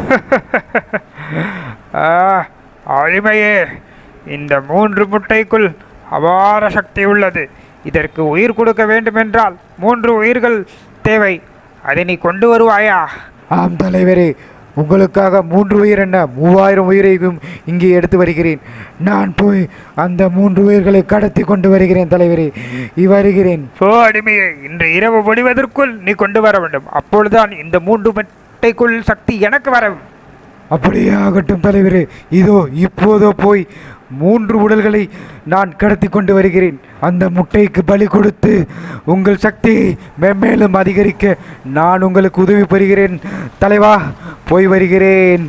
ஆ, அடிமையே இந்த மூன்று முட்டைக்குள் அபார சக்தி உள்ளது இதற்கு உயிர் கொடுக்க வேண்டுமென்றால் மூன்று உயிர்கள் தேவை அதை நீ கொண்டு வருவாயா ஆம் தலைவரே உங்களுக்காக மூன்று உயிர் என்ன மூவாயிரம் உயிரையும் இங்கே எடுத்து வருகிறேன் நான் போய் அந்த மூன்று உயிர்களை கடத்தி கொண்டு வருகிறேன் தலைவரே வருகிறேன் ஓ அடிமையே இன்று இரவு முடிவதற்குள் நீ கொண்டு வர வேண்டும் அப்பொழுதுதான் இந்த மூன்று முட்டைக்குள் சக்தி எனக்கு வரும் அப்படியே ஆகட்டும் தலைவரே இதோ இப்போதோ போய் மூன்று உடல்களை நான் கடத்தி கொண்டு வருகிறேன் அந்த முட்டைக்கு பலி கொடுத்து உங்கள் சக்தியை மென்மேலும் அதிகரிக்க நான் உங்களுக்கு உதவி பெறுகிறேன் தலைவா போய் வருகிறேன்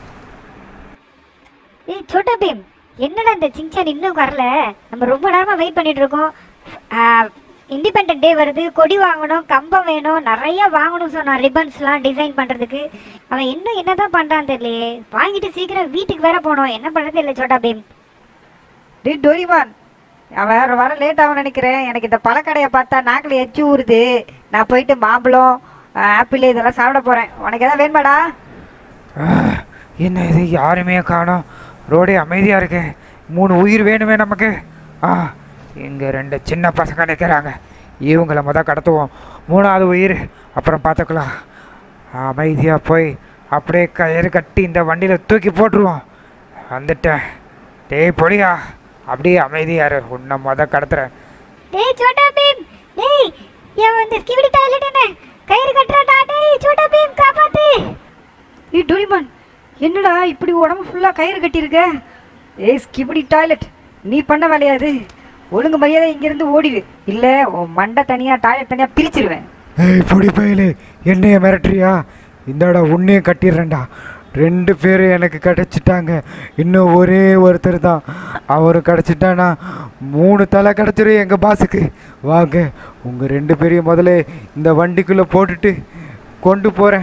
ஏய் சோட்டா பீம் என்னடா இந்த சிங்சான் இன்னும் வரல நம்ம ரொம்ப நேரமா வெயிட் பண்ணிட்டு இருக்கோம் இண்டிபெண்டன்ட் டே வருது கொடி வாங்கணும் கம்பம் வேணும் நிறைய வாங்கணும் சொன்னான் ரிப்பன்ஸ்லாம் டிசைன் பண்றதுக்கு அவன் இன்னும் என்னதான் பண்றான்னு தெரியலையே வாங்கிட்டு சீக்கிரம் வீட்டுக்கு வேற போகணும் என்ன பண்றது இல்லை சோட்டா பீம் டே டோரிமான் அவன் வர லேட் ஆகும் நினைக்கிறேன் எனக்கு இந்த பழக்கடையை பார்த்தா நாக்கில் எச்சு ஊறுது நான் போயிட்டு மாம்பழம் ஆப்பிள் இதெல்லாம் சாப்பிட போகிறேன் உனக்கு எதாவது வேணுமாடா ஆ, என்ன இது யாருமே காணோம் ரோடே அமைதியாக இருக்கு மூணு உயிர் வேணுமே நமக்கு ஆ இங்கே ரெண்டு சின்ன பசங்க நிற்கிறாங்க இவங்கள முத கடத்துவோம் மூணாவது உயிர் அப்புறம் பார்த்துக்கலாம் அமைதியாக போய் அப்படியே கயிறு கட்டி இந்த வண்டியில் தூக்கி போட்டுருவோம் வந்துட்டேன் டேய் பொடியா அப்படியே அமைதியா இரு உன்னை முத கடத்துறேன் டேய் சோட்டா பீம் டேய் இவன் வந்து ஸ்கிவிடி டாய்லெட் என்ன கயிறு கட்டுறாடா டேய் சோட்டா பீம் காப்பாத்து ஏய் டோரிமான் என்னடா இப்படி உடம்பு ஃபுல்லாக கயிறு கட்டியிருக்க ஏய் ஸ்கிபிடி டாய்லெட் நீ பண்ண வேலையாது ஒழுங்கு மரியாதை இங்கேருந்து ஓடிடு இல்லை உன் மண்டை தனியாக டாய்லெட் தனியாக பிரிச்சிருவேன் ஏய் பொடி பயலே என்னைய மிரட்டுறியா இந்தாடா உன்னையும் கட்டிடுறேன்டா ரெண்டு பேர் எனக்கு கிடச்சிட்டாங்க இன்னும் ஒரே ஒருத்தர் தான் அவரும் கிடச்சிட்டானா மூணு தலை கிடச்சிரும் எங்கள் பாஸுக்கு வாங்க உங்கள் ரெண்டு பேரையும் முதல்ல இந்த வண்டிக்குள்ளே போட்டுட்டு கொண்டு போகிறேன்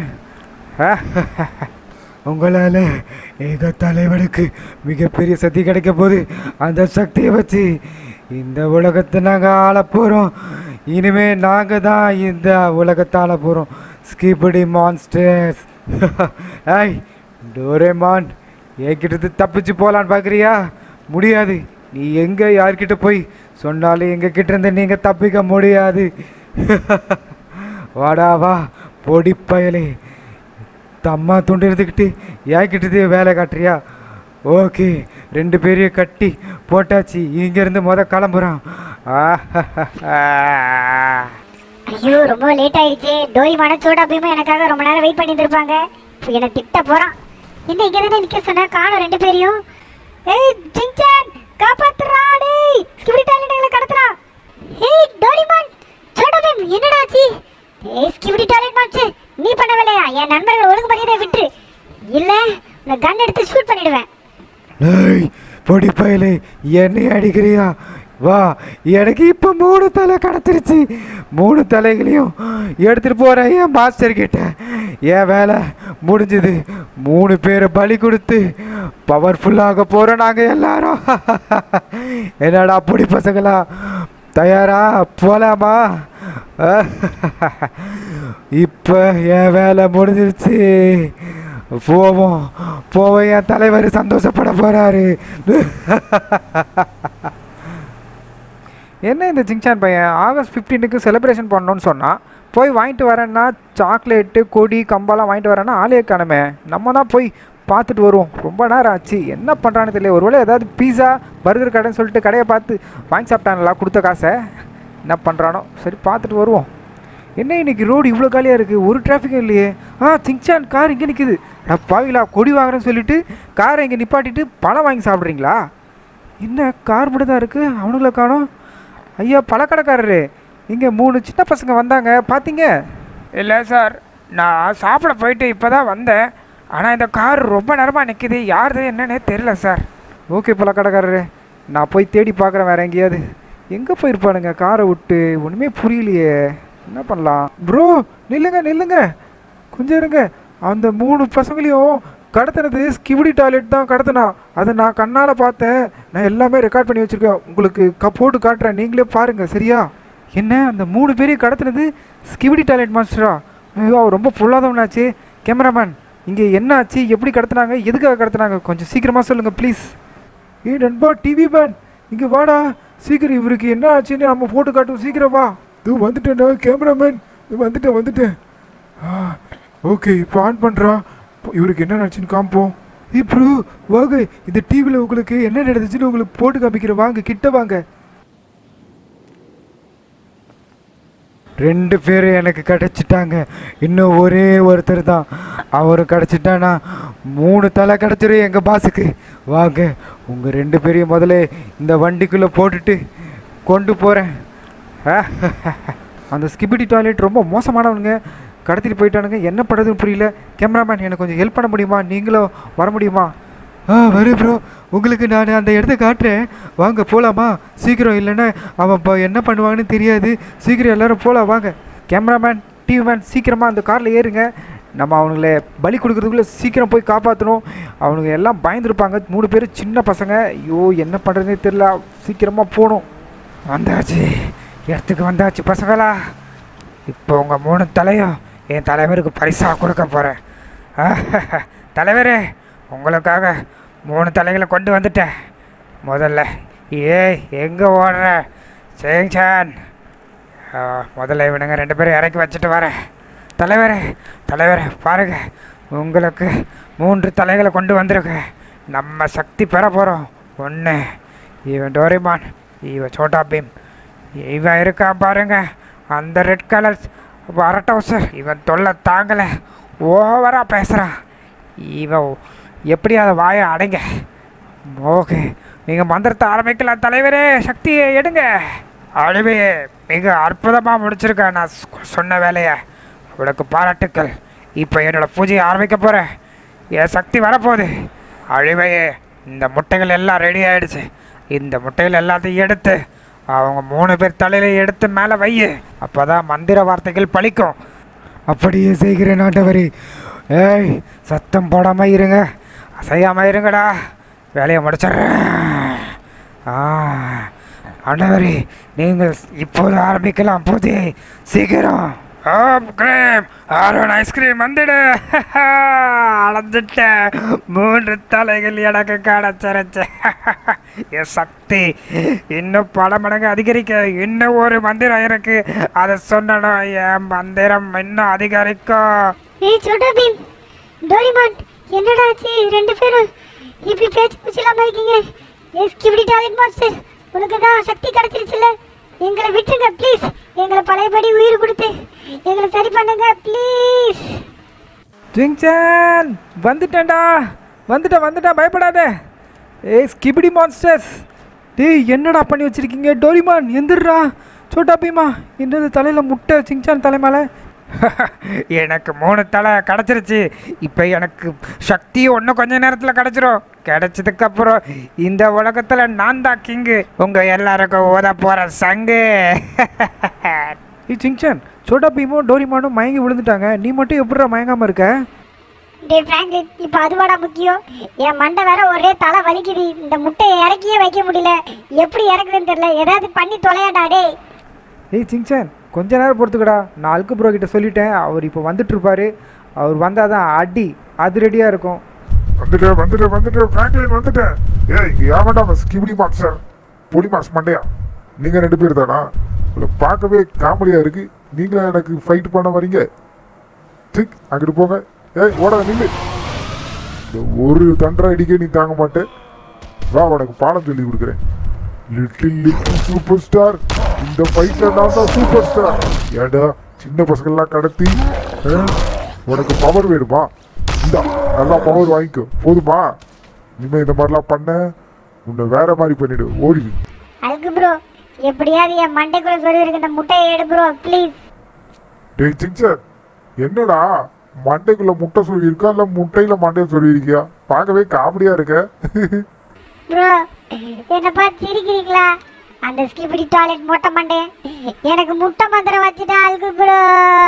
உங்களால் எங்கள் தலைவனுக்கு மிகப்பெரிய சக்தி கிடைக்க போகுது அந்த சக்தியை வச்சு இந்த உலகத்தை நாங்கள் ஆள போகிறோம் இனிமே நாங்கள் தான் இந்த உலகத்தை ஆள போகிறோம் ஸ்கிபடி மான்ஸ்டர்ஸ் ஐய் டோரேமான் என்கிட்ட தப்பிச்சு போகலான்னு பார்க்குறியா முடியாது நீ எங்கே யார்கிட்ட போய் சொன்னாலும் எங்கள் கிட்ட இருந்து நீங்கள் தப்பிக்க முடியாது வாடா வா பொடி பயலே தம்மா துண்டு எடுத்துக்கிட்டு ஏன்கிட்டதே வேலை காட்டுறியா ஓகே ரெண்டு பேரையும் கட்டி போட்டாச்சு இங்கேருந்து முத கிளம்புறான் ஐயோ ரொம்ப லேட் ஆயிடுச்சு டோரிமான சோடா பீமும் எனக்காக ரொம்ப நேரம் வெயிட் பண்ணிட்டு இருப்பாங்க இப்போ என்னை திட்ட போறான் என்ன இங்க தானே நிக்க சொன்ன காணும் ரெண்டு பேரையும் ஏய் ஜிங்சான் காப்பாத்துறா டேய் ஸ்கிபிடி டாய்லெட் எங்களை கடத்துறா ஏய் டோரிமான் சோடா பீம் என்னடா ஆச்சு ஏய் ஸ்கிபிடி டாய்லெட் மாச்சு நீ பண்ண வேலையா என் நண்பர்கள் ஒழுங்கு மரியாதை விட்டு இல்ல உன்னை கன் எடுத்து ஷூட் பண்ணிடுவேன் ஏய் பொடி பயலே என்னை அடிக்கிறியா வா எனக்கு இப்போ மூணு தலை கிடச்சிருச்சு மூணு தலைகளையும் எடுத்துகிட்டு போகிறேன் என் மாஸ்டர் கிட்ட என் வேலை முடிஞ்சுது மூணு பேரை பலி கொடுத்து பவர்ஃபுல்லாக போகிறோம் நாங்கள் எல்லாரும் என்னடா பொடி பசங்களா தயாரா போலாமா இப்போ என் வேலை முடிஞ்சிருச்சு போவோம் போவோம் என் தலைவர் சந்தோஷப்பட போறாரு என்ன இந்த ஜிங்சான் பையன் ஆகஸ்ட் ஃபிஃப்டீனுக்கு செலிப்ரேஷன் பண்ணணும்னு சொன்னான் போய் வாங்கிட்டு வரேன்னா சாக்லேட்டு கொடி கம்பெல்லாம் வாங்கிட்டு வரேன்னா ஆளே காணுமே நம்ம தான் போய் பார்த்துட்டு வருவோம் ரொம்ப நேரம் ஆச்சு என்ன பண்ணுறான்னு தெரியல ஒருவேளை ஏதாவது பீஸா பர்கர் கடைன்னு சொல்லிட்டு கடையை பார்த்து வாங்கி சாப்பிட்டாங்களா கொடுத்த காசை என்ன பண்ணுறானோ சரி பார்த்துட்டு வருவோம் என்ன இன்னைக்கு ரோடு இவ்வளோ காலியாக இருக்குது ஒரு டிராஃபிக்கும் இல்லையே ஆ சிங்சான் கார் இங்கே நிற்குது நான் பாவிலா கொடி வாங்குறேன்னு சொல்லிட்டு காரை இங்கே நிப்பாட்டிட்டு பழம் வாங்கி சாப்பிட்றீங்களா என்ன கார் மட்டும் தான் இருக்குது அவனுங்கள காணோம் ஐயா பழக்கடைக்காரரு இங்கே மூணு சின்ன பசங்க வந்தாங்க பார்த்தீங்க இல்லை சார் நான் சாப்பிட போயிட்டு இப்போ தான் வந்தேன் ஆனால் இந்த கார் ரொம்ப நேரமாக நிற்கிது யாருது என்னன்னே தெரில சார் ஓகே பழக்கடைக்காரரு நான் போய் தேடி பார்க்குறேன் வேறு எங்கேயாவது எங்கே போயிருப்பானுங்க காரை விட்டு ஒன்றுமே புரியலையே என்ன பண்ணலாம் ப்ரோ நில்லுங்க நில்லுங்க கொஞ்சம் இருங்க அந்த மூணு பசங்களையும் கடத்தினது ஸ்கிவிடி டாய்லெட் தான் கடத்தினா அதை நான் கண்ணால் பார்த்தேன் நான் எல்லாமே ரெக்கார்ட் பண்ணி வச்சுருக்கேன் உங்களுக்கு க போட்டு காட்டுறேன் நீங்களே பாருங்கள் சரியா என்ன அந்த மூணு பேரையும் கடத்தினது ஸ்கிவிடி டாய்லெட் மாஸ்டரா ஐயோ அவர் ரொம்ப பொல்லாதவனாச்சு கேமராமேன் இங்கே என்ன ஆச்சு எப்படி கடத்துனாங்க எதுக்காக கடத்துனாங்க கொஞ்சம் சீக்கிரமாக சொல்லுங்கள் ப்ளீஸ் ஏ நண்பா டிவி மேன் இங்கே வாடா சீக்கிரம் இவருக்கு என்ன ஆச்சுன்னு நம்ம போட்டு காட்டுவோம் சீக்கிரம் வா இது வந்துட்டேன்டா கேமராமேன் இது வந்துட்டேன் வந்துட்டேன் ஓகே இப்போ ஆன் பண்ணுறா இவருக்கு என்ன நடச்சுன்னு காமிப்போம் ஏ ப்ரோ வாங்க இந்த டிவியில் உங்களுக்கு என்ன நடந்துச்சுன்னு உங்களுக்கு போட்டு காமிக்கிறேன் வாங்க கிட்ட வாங்க ரெண்டு பேரும் எனக்கு கிடச்சிட்டாங்க இன்னும் ஒரே ஒருத்தர் தான் அவர் கிடச்சிட்டானா மூணு தலை கிடச்சிரும் எங்கள் பாஸுக்கு வாங்க உங்கள் ரெண்டு பேரையும் முதல்ல இந்த வண்டிக்குள்ளே போட்டுட்டு கொண்டு போகிறேன் அந்த ஸ்கிபிடி டாய்லெட் ரொம்ப மோசமானவனுங்க கடத்திட்டு போயிட்டானுங்க என்ன பண்ணுறதுன்னு புரியல கேமராமேன் எனக்கு கொஞ்சம் ஹெல்ப் பண்ண முடியுமா நீங்களும் வர முடியுமா ஆ வரேன் ப்ரோ உங்களுக்கு நான் அந்த இடத்த காட்டுறேன் வாங்க போகலாமா சீக்கிரம் இல்லைன்னா அவன் இப்போ என்ன பண்ணுவாங்கன்னு தெரியாது சீக்கிரம் எல்லாரும் போகலாம் வாங்க கேமராமேன் டிவி மேன் சீக்கிரமாக அந்த காரில் ஏறுங்க நம்ம அவனுங்கள பலி கொடுக்கறதுக்குள்ளே சீக்கிரம் போய் காப்பாற்றணும் அவனுங்க எல்லாம் பயந்துருப்பாங்க மூணு பேர் சின்ன பசங்க ஐயோ என்ன பண்ணுறதுனே தெரில சீக்கிரமாக போகணும் வந்தாச்சு இடத்துக்கு வந்தாச்சு பசங்களா இப்போ உங்கள் மூணு தலையும் என் தலைவருக்கு பரிசாக கொடுக்க போகிறேன் தலைவரே உங்களுக்காக மூணு தலைகளை கொண்டு வந்துட்டேன் முதல்ல ஏய் எங்கே ஓடுற சேங்சான் ஆ, முதல்ல இவனுங்க ரெண்டு பேரும் இறக்கி வச்சுட்டு வரேன் தலைவரே தலைவரே பாருங்க உங்களுக்கு மூன்று தலைகளை கொண்டு வந்திருக்க நம்ம சக்தி பெற போகிறோம் ஒன்று இவன் டோரிமான் இவன் சோட்டா பீம் இவன் இருக்கான் பாருங்க அந்த ரெட் கலர் வரட்டவுசர் இவன் தொல்லை தாங்கலை ஓவராக பேசுகிறான் இவன் எப்படி அதை வாயை அடைங்க ஓகே நீங்கள் மந்திரத்தை ஆரம்பிக்கலாம் தலைவரே சக்தியை எடுங்க அழிவே மிக அற்புதமாக முடிச்சிருக்க நான் சொ- சொன்ன வேலையை அவளுக்கு பாராட்டுக்கள் இப்போ என்னோட பூஜையை ஆரம்பிக்க போகிறேன் என் சக்தி வரப்போகுது அழிவையே இந்த முட்டைகள் எல்லாம் ரெடி ஆயிடுச்சு இந்த முட்டைகள் எல்லாத்தையும் எடுத்து அவங்க மூணு பேர் தலையில எடுத்து மேலே வையு அப்போ தான் மந்திர வார்த்தைகள் பலிக்கும் அப்படியே செய்கிறேன் ஆண்டவரே ஏய் சத்தம் போடாமல் இருங்க அசையாமல் இருங்கடா வேலையை முடிச்சிடுறேன் ஆ ஆண்டவரே நீங்கள் இப்போது ஆரம்பிக்கலாம் பூஜை சீக்கிரம் ஓம் கிரீம் அருண் ஐஸ்கிரீம் வந்துடு அடைஞ்சிட்டேன் மூன்று தலைகள் எனக்கு கிடச்சிருச்சு என் சக்தி இன்னும் பல மடங்கு அதிகரிக்க இன்னும் ஒரு மந்திரம் இருக்கு அதை சொன்னணும் என் மந்திரம் இன்னும் அதிகரிக்கும் ஏய் சோட்டா பீம் டோரிமான் என்னடா ஆச்சு ரெண்டு பேரும் இப்படி பேச்சு பூச்சி இல்லாம இருக்கீங்க ஏ ஸ்கிபிடி டாய்லெட் மாஸ்டர் உனக்கு தான் சக்தி கிடைச்சிருச்சுல்ல எங்களை விட்டுருங்க ப்ளீஸ் எங்களை பழையபடி உயிர் கொடுத்து எங்களை சரி பண்ணுங்க ப்ளீஸ் ஜிங்சான் வந்துட்டேன்டா வந்துட்டேன் வந்துட்டேன் பயப்படாத ஏய் ஸ்கிபிடி மான்ஸ்டர்ஸ் டேய் என்னடா பண்ணி வச்சிருக்கீங்க டோரிமான் எந்திரா சோட்டா பீமா என்னது தலையில் முட்டை சிங்சான் தலை மேலே எனக்கு மூணு தலை கிடச்சிருச்சு இப்போ எனக்கு சக்தி இன்னும் கொஞ்ச நேரத்தில் கிடச்சிரும் கிடைச்சதுக்கப்புறம் இந்த உலகத்தில் நான் தான் கிங்கு உங்கள் எல்லாருக்கும் ஓத போகிற சங்கு ஏய் சிங்சான் சோட்டா பீமும் டோரிமானும் மயங்கி விழுந்துட்டாங்க நீ மட்டும் எப்படிடா மயங்காமல் இருக்க டே ஃப்ராங்க்லின் இப்போ அதுவாடா முக்கியம் என் மண்டை வேற ஒரே தலை வலிக்குது இந்த முட்டையை இறக்கியே வைக்க முடியல எப்படி இறக்குதுன்னு தெரியல ஏதாவது பண்ணி தொலையாடா டேய் ஏய் சிங்சான் கொஞ்ச நேரம் பொறுத்துக்கடா நான் அல்கு ப்ரோ கிட்ட சொல்லிட்டேன் அவர் இப்போ வந்துட்டு இருப்பாரு அவர் வந்தால் தான் அடி அது ரெடியாக இருக்கும் வந்துட்டேன் வந்துட்டேன் வந்துட்டேன் ஃப்ராங்க்லின் வந்துட்டேன் ஏய் இங்கே ஏமாட்டா ஸ்கிபிடி மாஸ்டர் பொடி மாஸ் மண்டையா நீங்கள் ரெண்டு பேர் தானா உங்களை பார்க்கவே காமெடியாக இருக்கு நீங்களா எனக்கு ஃபைட் பண்ண வரீங்க டிக் அங்கிட்டு போங்க ஏய் ஓடாத நில்லு இந்த ஒரு தண்டரை அடிக்க நீ தாங்க மாட்டேன் வா உனக்கு பாடம் சொல்லி கொடுக்குறேன் லிட்டில் லிட்டில் சூப்பர் ஸ்டார் இந்த ஃபைட்ல நான் தான் சூப்பர் ஸ்டார் ஏடா சின்ன பசங்கள்லாம் கடத்தி ஆ? உனக்கு பவர் வேணுமா இந்தா நல்லா பவர் வாங்கிக்கோ போதுமா இனிமே இந்த மாதிரிலாம் பண்ண உன்னை வேற மாதிரி பண்ணிடு ஓடிடு அதுக்கு ப்ரோ எப்படியாவது என் மண்டைக்குள்ள சொல்லி இருக்கு இந்த முட்டையை எடு ப்ரோ ப்ளீஸ் டேய் சிங்சர் என்னடா மண்டைக்குள்ள முட்டை சொல்லி இருக்கா இல்ல முட்டையில மண்டையை சொல்லி இருக்கியா பார்க்கவே காமெடியா இருக்க ப்ரோ என்ன பார்த்து சிரிக்கிறீங்களா அந்த ஸ்கிபிடி டாய்லெட் மொட்டை மண்டே எனக்கு முட்டை மந்திரம் வச்சுட்டா அழுகு ப்ரோ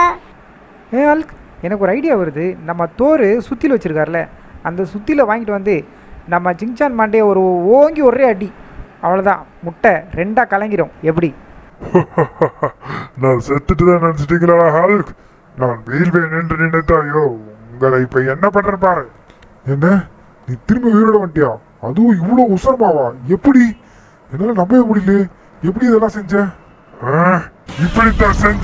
ஏ அல்க் எனக்கு ஒரு ஐடியா வருது நம்ம தோறு சுத்தியில் வச்சிருக்கார்ல அந்த சுத்தியில் வாங்கிட்டு வந்து நம்ம ஜிங்சான் மாண்டே ஒரு ஓங்கி ஒரே அடி அவ்வளோதான் முட்டை ரெண்டாக கலங்கிரும் எப்படி நான் செத்துட்டு தான் நினைச்சிட்டீங்களா ஹால்க் நான் வீழ்வேன் என்று நினைத்தாயோ உங்களை இப்ப என்ன பண்ற பாரு என்ன நீ திரும்பி உயிரோட வந்துட்டியா அதுவும் இவ்வளவு உசரமாவா எப்படி என்னால நம்பவே முடியல எப்படி இதெல்லாம் செஞ்ச ஆ, இப்படித்தான் செஞ்ச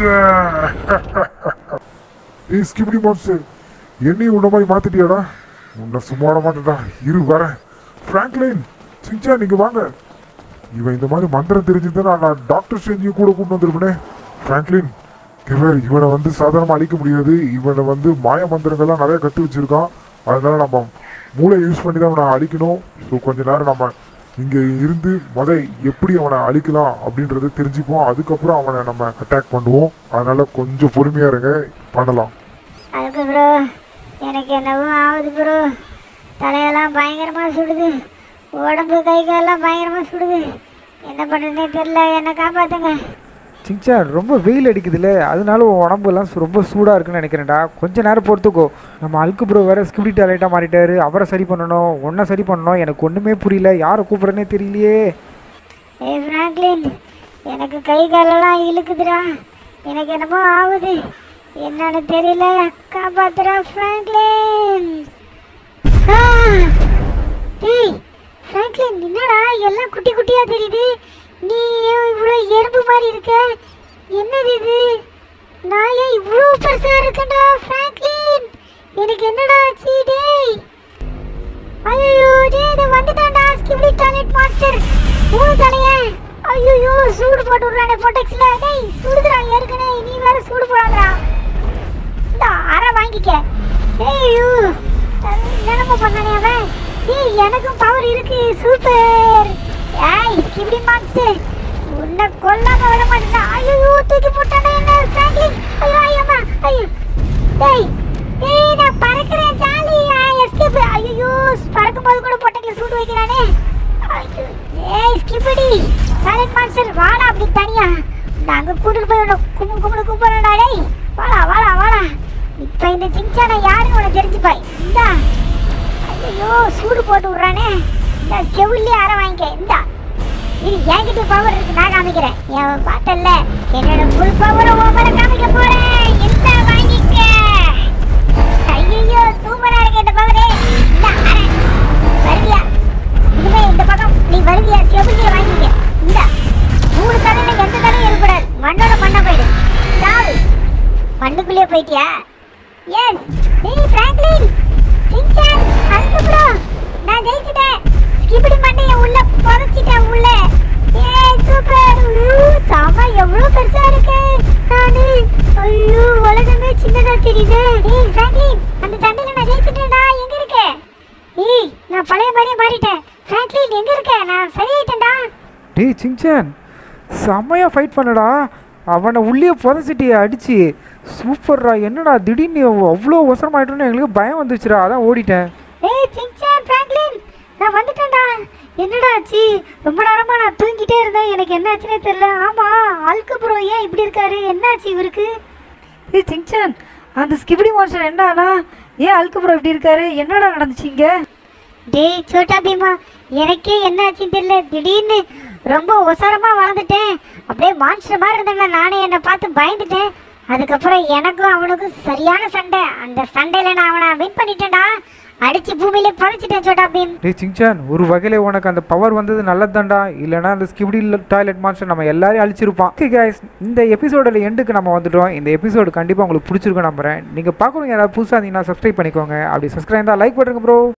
ஏய் ஸ்கிப்டி மான்ஸ்டர் என்னையும் உன்ன மாதிரி மாத்திட்டியாடா உன்னை சும்மா விட மாட்டேடா இரு வரேன் ஃப்ராங்க்லின் சிஞ்சா நீங்க வாங்க இவன் இந்த மாதிரி மந்திரம் தெரிஞ்சிருந்தா நான் டாக்டர் ஸ்ட்ரேஞ்சையும் கூட கூட்டு வந்திருப்பேனே ஃப்ராங்க்லின் இவர் இவனை வந்து சாதாரணமாக அழிக்க முடியாது இவனை வந்து மாய மந்திரங்கள்லாம் நிறைய கற்று வச்சிருக்கான் அதனால நம்ம மூளை யூஸ் பண்ணி தான் அவனை அழிக்கணும் ஸோ கொஞ்ச நேரம் நம்ம இங்கே இருந்து முத எப்படி அவனை அழிக்கலாம் அப்படின்றத தெரிஞ்சுப்போம் அதுக்கப்புறம் அவனை நம்ம அட்டாக் பண்ணுவோம் அதனால கொஞ்சம் பொறுமையா இருங்க பண்ணலாம் அதுக்கு ப்ரோ எனக்கு என்னவோ ஆகுது ப்ரோ தலையெல்லாம் பயங்கரமாக சுடுது உடம்பு கை காலெல்லாம் பயங்கரமாக சுடுது என்ன பண்ணுறதுனே தெரில என்னை காப்பாற்றுங்க சிங்சான் ரொம்ப வெயில் அடிக்குதுல்ல அதனால உன் உடம்புலாம் சு- ரொம்ப சூடாக இருக்குன்னு நினைக்கிறேன்டா கொஞ்ச நேரம் பொறுத்துக்கோ நம்ம அல்கு ப்ரோ வேற ஸ்கிப்டி டேலண்ட்டாக மாறிட்டாரு அவரை சரி பண்ணணும் ஒன்றை சரி பண்ணணும் எனக்கு ஒன்றுமே புரியல யாரை கூப்பிட்றேனே தெரியலையே ஏய் ஃப்ராங்க்லின் எனக்கு கை காலெல்லாம் இழுக்குதுடா எனக்கு என்னமோ ஆகுது என்னன்னு தெரியல காப்பாத்துறா ஃப்ராங்க்லின் ஆ! டேய் ஃப்ராங்க்லின் என்னடா எல்லாம் குட்டி குட்டியா தெரியுது நீ ஏன் இவ்வளோ எறும்பு மாதிரி இருக்க என்னது இது நான் ஏன் இவ்வளோ பெருசா இருக்கேன்டா ஃப்ராங்க்லின் எனக்கு என்னடா ஆச்சு டேய் ஐயோ டேய் இது வந்துட்டான்டா ஸ்கிப்டி டாய்லெட் மாஸ்டர் மூணு தலைய ஐயோ சூடு போட்டு விடுறானே பொட்டெக்ஸ்ல டேய் சுடுதுடா ஏற்கனவே நீ வேற சூடு போடாதடா இந்த அரை வாங்கிக்க ஐயோ என்னமோ பண்ணானே அவன் டேய் எனக்கும் பவர் இருக்கு சூப்பர் ஏய் ஸ்கிப்டி மாஸ்டர் உன்னை கொல்லாம விட மாட்டேன் ஐயோ தூக்கி போட்டானே என்ன ஃப்ராங்க்லின் ஐயோ ஐயம்மா ஐயோ டேய் டேய் நான் பறக்கிறேன் ஜாலி எஸ்கேப் ஐயோ பறக்கும்போது கூட பொட்டைக்குல சூடு வைக்கிறானே ஐயோ, ஏய் ஸ்கிப்படி சைலண்ட் மான்ஸ்டர் வாடா அப்படி தனியா நான் அங்க கூட்டிட்டு போய் உன்னை கும்பு கும்பு கூப்பிடுறேன்டா டேய் வாடா வாடா வாடா இப்போ இந்த சிங்சானை யாருன்னு உனக்கு தெரிஞ்சுப்பாய் இந்தா ஐயோ சூடு போட்டு விட்றானே இந்த செவிலே அரை வாங்கிக்க இந்தா இது என்கிட்ட பவர் இருக்கு நான் காமிக்கிறேன் என் பார்த்தல என்னோட ஃபுல் பவர் ஓவர காமிக்க போறேன் இந்த வாங்கிக்க ஐயோ சூப்பரா இருக்கு இந்த பவரே இந்த அரை வருவியா இனிமே இந்த பக்கம் நீ வருவியா செவிலிய வாங்கிக்க இந்த மூணு தலையில எந்த தலையும் இருக்கக்கூடாது மண்ணோட மண்ணா போயிடு சாவு மண்ணுக்குள்ளேயே போயிட்டியா எஸ் டேய் ஃப்ராங்க்லின் சிங்சான் அல்கு ப்ரோ நான் ஜெயிச்சிட்டேன் ஸ்கிபிடி மண்டைய உள்ள புதைச்சிட்டேன் உள்ள ஏய் சூப்பர் ஊ, செம எவ்வளவு பெருசா இருக்கு நானு ஐயோ உலகமே சின்னதா தெரியுது ஏய் ஃப்ராங்க்லின் அந்த சண்டையில நான் ஜெயிச்சிட்டேன்டா எங்க இருக்க ஏய் நான் பழைய மாதிரியே மாறிட்டேன் ஃப்ராங்க்லின் எங்க இருக்க நான் சரியாயிட்டேன்டா டேய் சிங்சான் செம்மையாக ஃபைட் பண்ணடா அவனை உள்ளே புதைச்சிட்டியே அடிச்சு சூப்பர்ரா என்னடா திடீர்னு அவ்வளோ அவசரமாயிட்டோன்னு எங்களுக்கு பயம் வந்துச்சுடா அதான் ஓடிட்டேன் ஏய் சிங்சான் ஃப்ராங்க்லின் நான் வந்துட்டேன்டா என்னடா ஆச்சு ரொம்ப நேரமா நான் தூங்கிட்டே இருந்தேன் எனக்கு என்ன ஆச்சுன்னே தெரியல ஆமா அல்கு ப்ரோ ஏன் இப்படி இருக்காரு என்னாச்சு இவருக்கு ஏய் சிங்சான் அந்த ஸ்கிபிடி மான்ஸ்டர் என்னடா ஏன் அல்கு ப்ரோ இப்படி இருக்காரு என்னடா நடந்துச்சு இங்க டேய் சோட்டா பீமா எனக்கே என்ன ஆச்சுன்னு தெரியல திடீர்னு ரொம்ப உசரமா வளர்ந்துட்டேன் அப்படியே மான்ஸ்டர் மாதிரி இருந்தேன் நானே என்னை பார்த்து பயந்துட்டேன் அதுக்கப்புறம் எனக்கும் அவனுக்கும் சரியான சண்டை அந்த சண்டையில நான் அவனை வின் பண்ணிட்டேன்டா அடிச்சு பூமியிலே பறிச்சிட்டேன் சோட்டா பீம் டேய் சிங்சான் ஒரு வகையில் உனக்கு அந்த பவர் வந்தது நல்லதுதான்டா இல்லைனா அந்த ஸ்கிப்டி டாய்லெட் மான்ஸ்டர் நம்ம எல்லாரையும் அழிச்சிருப்பான் ஓகே guys இந்த எபிசோடோட எண்டுக்கு நம்ம வந்துட்டோம் இந்த எபிசோடு கண்டிப்பாக உங்களுக்கு பிடிச்சிருக்கும் நம்புறேன் நீங்கள் பார்க்குறவங்க யாராவது புதுசாக இருந்தீங்கன்னா சப்ஸ்கிரைப் பண்ணிக்கோங்க அப்படி சப்ஸ்கிரைப் தான் லைக் பண்ணுங்க ப்ரோ